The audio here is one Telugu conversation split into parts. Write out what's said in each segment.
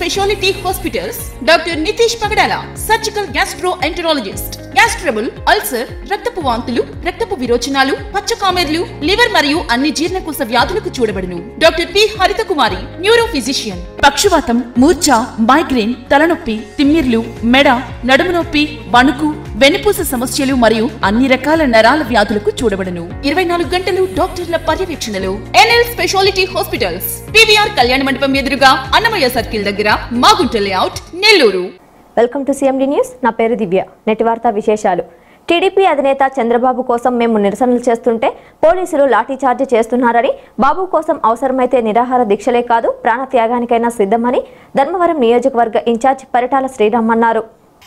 Speciality hospitals doctor Nitish Pagadala surgical gastroenterologist gas trouble ulcer రక్తపు వాంతులు రక్తపు విరోచనాలు పచ్చకామెర్లు లివర్ మరియు అన్ని జీర్ణకోశ వ్యాధులకు చూడబడును డాక్టర్ పి హరిత కుమారి న్యూరో ఫిజిషియన్ పక్షవాతం మూర్ఛ మైగ్రేన్ తలనొప్పి తిమ్మిర్లు మెడ నడుము నొప్పి వణుకు వెన్నుపూస సమస్యలు మరియు అన్ని రకాల నరాల వ్యాధులకు చూడబడును ఇరవై నాలుగు గంటలు డాక్టర్ల పర్యవేక్షణలో ఎన్ఎల్ స్పెషాలిటీ హాస్పిటల్స్ పివిఆర్ కళ్యాణ మండపం ఎదురుగా అన్నమయ్య సర్కిల్ దగ్గర Magunta layout Nellore welcome to CMD news నా పేరు దివ్య నేటి వార్తా విశేషాలు టీడీపీ అధినేత చంద్రబాబు కోసం మేము నిరసనలు చేస్తుంటే పోలీసులు లాఠీచార్జ్ చేస్తున్నారని బాబు కోసం అవసరమైతే నిరాహార దీక్షలే కాదు ప్రాణత్యాగానికైనా సిద్ధమని ధర్మవరం నియోజకవర్గ ఇన్ఛార్జ్ పరిటాల శ్రీరామ్ అన్నారు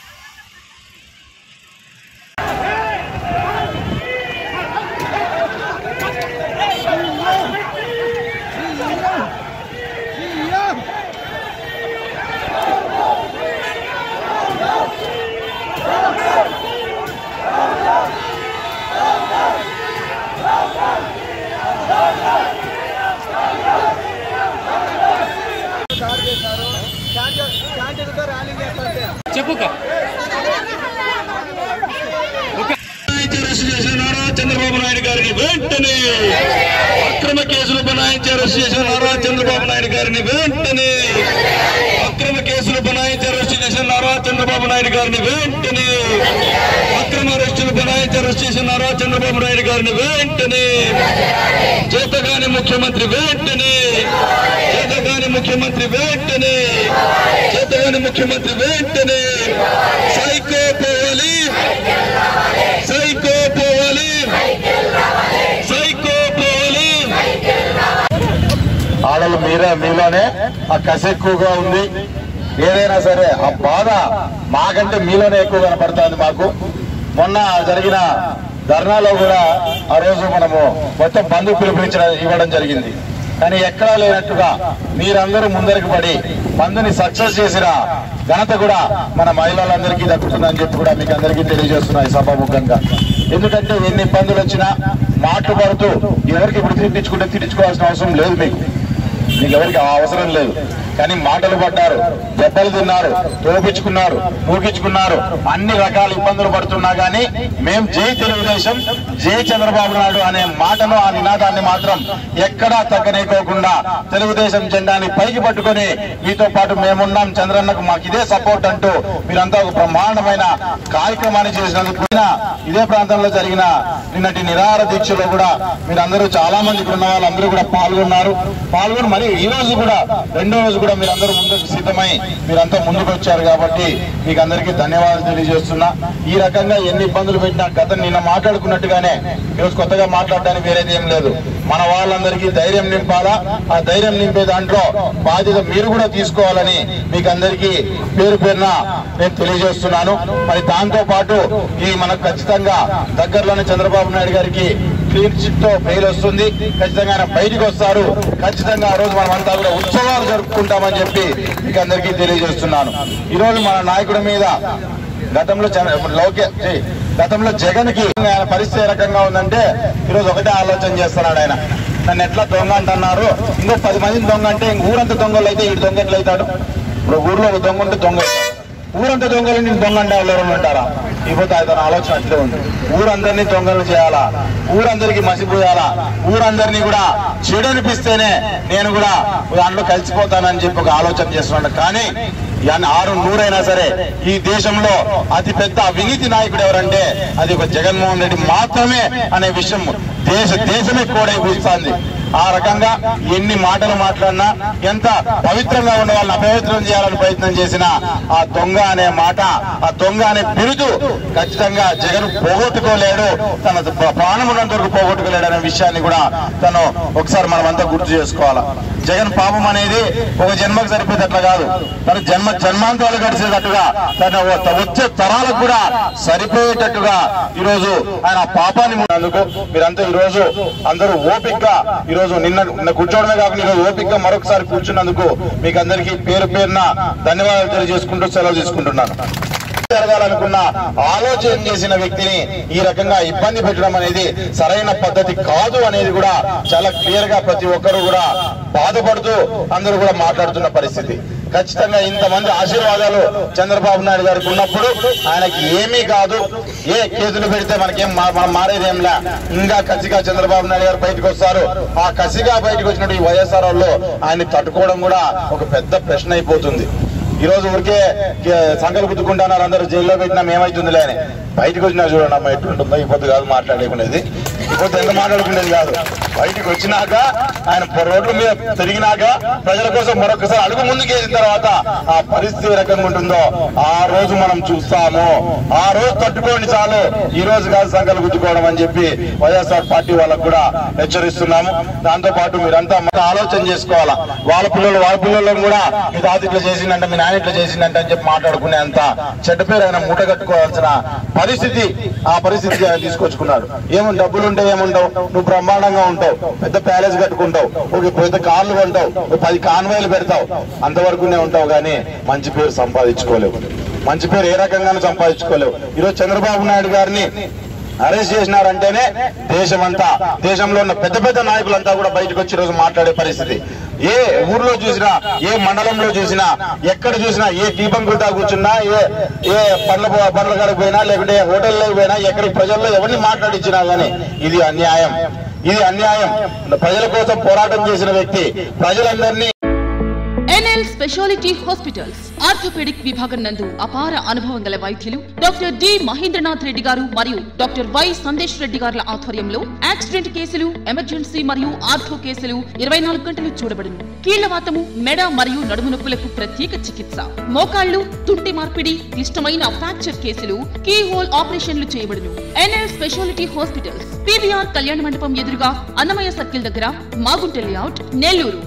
అరెస్ట్ చేసిన నారా చంద్రబాబు నాయుడు గారిని వెంటనే అక్రమ కేసులు బనాయించి అరెస్ట్ చేసిన నారా చంద్రబాబు నాయుడు గారిని వెంటనే అక్రమ కేసులు బనాయించి అరెస్ట్ చేసిన నారా చంద్రబాబు నాయుడు గారిని వెంటనే అక్రమ అరెస్టులు బనాయించి అరెస్ట్ చేసిన నారా చంద్రబాబు నాయుడు గారిని వెంటనే చేతగాని ముఖ్యమంత్రి వెంటనే చేతగాని ముఖ్యమంత్రి వెంటనే చేతగాని ముఖ్యమంత్రి వెంటనే సైకో పోవాలి సైకో పోవాలి సైకో పోవాలి ఆడలు మీరే మీలోనే ఆ కసి ఎక్కువగా ఉంది ఏదైనా సరే ఆ బాధ మాకంటే మీలోనే ఎక్కువ కనపడుతుంది మాకు మొన్న జరిగిన ధర్నాలో కూడా ఆ రోజు మనము మొత్తం బంధు పిలుపునిచ్చిన ఇవ్వడం జరిగింది కానీ ఎక్కడా లేనట్టుగా మీరందరూ ముందరికి పడి బంధుని సక్సెస్ చేసిన ఘనత కూడా మన మహిళలందరికీ దక్కుతుందని చెప్పి కూడా మీకు అందరికీ తెలియజేస్తున్నాయి సభాముఖంగా ఎందుకంటే ఎన్ని ఇబ్బందులు వచ్చినా మాటలు పడుతూ ఎవరికి ఇప్పుడు తిట్టించుకుంటే తిట్టించుకోవాల్సిన అవసరం లేదు మీకు మీకు ఎవరికి ఆ అవసరం లేదు కానీ మాటలు పడ్డారు దెబ్బలు తిన్నారు తోపించుకున్నారు ఊగించుకున్నారు అన్ని రకాల ఇబ్బందులు పడుతున్నా గానీ మేం జై తెలుగుదేశం జై చంద్రబాబు నాయుడు అనే మాటను ఆ నినాదాన్ని మాత్రం ఎక్కడా తగ్గనీకోకుండా తెలుగుదేశం జెండాని పైకి పట్టుకొని మీతో పాటు మేమున్నాం చంద్రన్నకు మాకు ఇదే సపోర్ట్ అంటూ మీరంతా ఒక బ్రహ్మాండమైన కార్యక్రమాన్ని చేసినందుకు కూడా ఇదే ప్రాంతంలో జరిగిన నిన్నటి నిరాహార దీక్షలో కూడా మీరందరూ చాలా మంది ఇక్కడ ఉన్న వాళ్ళందరూ కూడా పాల్గొన్నారు పాల్గొని మరి ఈ రోజు కూడా రెండో రోజు కూడా మీరందరూ ముందుకు సిద్ధమై మీరంతా ముందుకు వచ్చారు కాబట్టి మీకు అందరికీ ధన్యవాదాలు తెలియజేస్తున్నా ఈ రకంగా ఎన్ని ఇబ్బందులు పెట్టినా గత నిన్న మాట్లాడుకున్నట్టుగానే ఈరోజు కొత్తగా మాట్లాడడానికి వేరేది ఏం లేదు మన వాళ్ళందరికీ ధైర్యం నింపాలా ఆ ధైర్యం నింపే దాంట్లో బాధ్యత మీరు కూడా తీసుకోవాలని మీకు అందరికీ పేరు పేరున నేను తెలియజేస్తున్నాను మరి దాంతో పాటు ఈ మనకు ఖచ్చితంగా దగ్గరలోనే చంద్రబాబు నాయుడు గారికి క్లీన్ చిట్ తో బెయిల్ వస్తుంది ఖచ్చితంగా ఆయన బయటికి వస్తారు ఖచ్చితంగా ఆ రోజు మనం అంతా కూడా ఉత్సవాలు జరుపుకుంటామని చెప్పి మీకు అందరికీ తెలియజేస్తున్నాను ఈ రోజు మన నాయకుడి మీద గతంలో చంద్ర- లోకే ఛీ, గతంలో జగన్ కి ఆయన పరిస్థితి ఏ రకంగా ఉందంటే ఈరోజు ఒకటే ఆలోచన చేస్తున్నాడు ఆయన నన్ను ఎట్లా దొంగ అంటున్నారు ఇంకో పది మందిని దొంగ అంటే ఇంక ఊరంతా దొంగలు అయితే ఈ దొంగ ఎట్లా అవుతాడు ఇప్పుడు ఊర్లో ఒక దొంగ ఉంటే దొంగ అవుతాడు. ఊరంతా దొంగలు నేను దొంగ అంటే వాళ్ళు ఎవరు ఉంటారా ఇకపోతే అతని ఆలోచన అట్లే ఉంది ఊరందరినీ దొంగలు చేయాలా ఊరందరికీ మసిపోయాలా ఊరందరినీ కూడా చెడు అనిపిస్తేనే నేను కూడా దాంట్లో కలిసిపోతానని చెప్పి ఒక ఆలోచన చేస్తున్నాడు కానీ యాన్ ఆరు నూరైనా సరే ఈ దేశంలో అతి పెద్ద అవినీతి నాయకుడు ఎవరంటే అది ఒక జగన్మోహన్ రెడ్డి మాత్రమే అనే విషయం దేశ దేశమే కూడా కూర్చుంది ఆ రకంగా ఎన్ని మాటలు మాట్లాడినా ఎంత పవిత్రంగా ఉన్న వాళ్ళని అపవిత్రం చేయాలని ప్రయత్నం చేసిన ఆ దొంగ అనే మాట ఆ దొంగ అనే బిరుదు ఖచ్చితంగా జగన్ పోగొట్టుకోలేడు తన ప్రాణం ఉన్నంత వరకు పోగొట్టుకోలేడు అనే విషయాన్ని కూడా తను ఒకసారి మనం అంతా గుర్తు చేసుకోవాలా జగన్ పాపం అనేది ఒక జన్మకు సరిపోయేటట్లా కాదు తన జన్మ జన్మాంతాలు గడిచేటట్టుగా తన వచ్చే తరాలకు కూడా సరిపోయేటట్టుగా ఈ రోజు ఆయన ఆ పాపాన్ని అందుకు మీరంతా ఈ రోజు అందరూ ఓపిక్గా ఈ రోజు నిన్న నిన్న కూర్చోవడమే కాకుండా ఈ రోజు ఓపిక్గా మరొకసారి కూర్చున్నందుకు మీకు అందరికీ పేరు పేరున ధన్యవాదాలు తెలియజేసుకుంటూ సెలవు తీసుకుంటున్నాను జరగాలనుకున్న ఆలోచన చేసిన వ్యక్తిని ఈ రకంగా ఇబ్బంది పెట్టడం అనేది సరైన పద్ధతి కాదు అనేది కూడా చాలా క్లియర్ గా ప్రతి ఒక్కరు కూడా బాధపడుతూ అందరూ కూడా మాట్లాడుతున్న పరిస్థితి ఖచ్చితంగా ఇంతమంది ఆశీర్వాదాలు చంద్రబాబు నాయుడు గారికి ఉన్నప్పుడు ఆయనకి ఏమీ కాదు ఏ కేసులు పెడితే మనకేం మా- మనం మారేదేంలా ఇంకా కసిగా చంద్రబాబు నాయుడు గారు బయటకు వస్తారు ఆ కసిగా బయటకు వచ్చినట్టు ఈ వైఎస్ఆర్ వాళ్ళు ఆయన్ని తట్టుకోవడం కూడా ఒక పెద్ద ప్రశ్న అయిపోతుంది ఈ రోజు ఊరికే కే- సంకలు గుద్దుకుంటున్నారు అందరూ జైల్లో పెట్టినా ఏమైతుందిలే అని బయటకు వచ్చినా చూడండి అమ్మ ఎట్లుంటుందో ఈ పొద్దు కాదు మాట్లాడేకునేది ఈ పొద్దు ఎంత మాట్లాడుకునేది కాదు బయటకు వచ్చినాక ఆయన రోడ్ల మీద తిరిగినాక ప్రజల కోసం మరొకసారి అడుగు ముందుకు వేసిన తర్వాత ఆ పరిస్థితి ఏ రకంగా ఉంటుందో ఆ రోజు మనం చూస్తాము ఆ రోజు తట్టుకోండి చాలు ఈ రోజు కాదు సంకలు గుద్దుకోవడం అని చెప్పి వైఎస్ఆర్ పార్టీ వాళ్ళకు కూడా హెచ్చరిస్తున్నాము దాంతో పాటు మీరంతా మన ఆలోచన చేసుకోవాలా వాళ్ళ పిల్లలు వాళ్ళ పిల్లలను కూడా మీ తాత ఇట్లా చేసిందంట మీ నాయన ఇట్లా చేసిందంట అని చెప్పి మాట్లాడుకునే అంత చెడ్డ పేరు ఆయన మూట కట్టుకోవాల్సిన పరిస్థితి ఆ పరిస్థితి ఆయన తీసుకొచ్చుకున్నాడు ఏమో డబ్బులు ఉంటే ఏముండవు నువ్వు బ్రహ్మాండంగా ఉంటావు పెద్ద ప్యాలెస్ కట్టుకుంటావు ఒక పెద్ద కార్లు కొంటావు ఒక పది కాన్వాయిలు పెడతావు అంతవరకునే ఉంటావు కానీ మంచి పేరు సంపాదించుకోలేవు మంచి పేరు ఏ రకంగానూ సంపాదించుకోలేవు ఈరోజు చంద్రబాబు నాయుడు గారిని అరెస్ట్ చేసినారంటేనే దేశమంతా దేశంలో ఉన్న పెద్ద పెద్ద నాయకులంతా కూడా బయటకు వచ్చి ఈ రోజు మాట్లాడే పరిస్థితి ఏ ఊర్లో చూసినా ఏ మండలంలో చూసినా ఎక్కడ చూసినా ఏ దీపం గుర్తా కూర్చున్నా ఏ ఏ పండ్ల పండ్ల కాడికి పోయినా లేకుంటే హోటల్లోకి పోయినా ఎక్కడికి ప్రజల్లో ఎవరిని మాట్లాడించినా గానీ ఇది అన్యాయం ఇది అన్యాయం ప్రజల కోసం పోరాటం చేసిన వ్యక్తి ప్రజలందరినీ ఎన్ఎల్ స్పెషాలిటీ హాస్పిటల్స్ ఆర్థోపెడిక్ విభాగం నందు అపార అనుభవం గల వైద్యులు డాక్టర్ డి మహేంద్రనాథ్ రెడ్డి గారు మరియు డాక్టర్ వై సందేశ్ రెడ్డి గారుల ఆధ్వర్యంలో యాక్సిడెంట్ కేసులు ఎమర్జెన్సీ మరియు ఆర్థో కేసులు ఇరవై నాలుగు గంటలు చూడబడును కీళ్లవాతము మెడ మరియు నడుము నొప్పులకు ప్రత్యేక చికిత్స మోకాళ్లు తుంటి మార్పిడి క్లిష్టమైన ఫ్రాక్చర్ కేసులు కీ హోల్ ఆపరేషన్లు చేయబడును ఎన్ఎల్ స్పెషాలిటీ హాస్పిటల్స్ పీవీఆర్ కళ్యాణ మండపం ఎదురుగా అన్నమయ్య సర్కిల్ దగ్గర మాగుంట లేఅవుట్ నెల్లూరు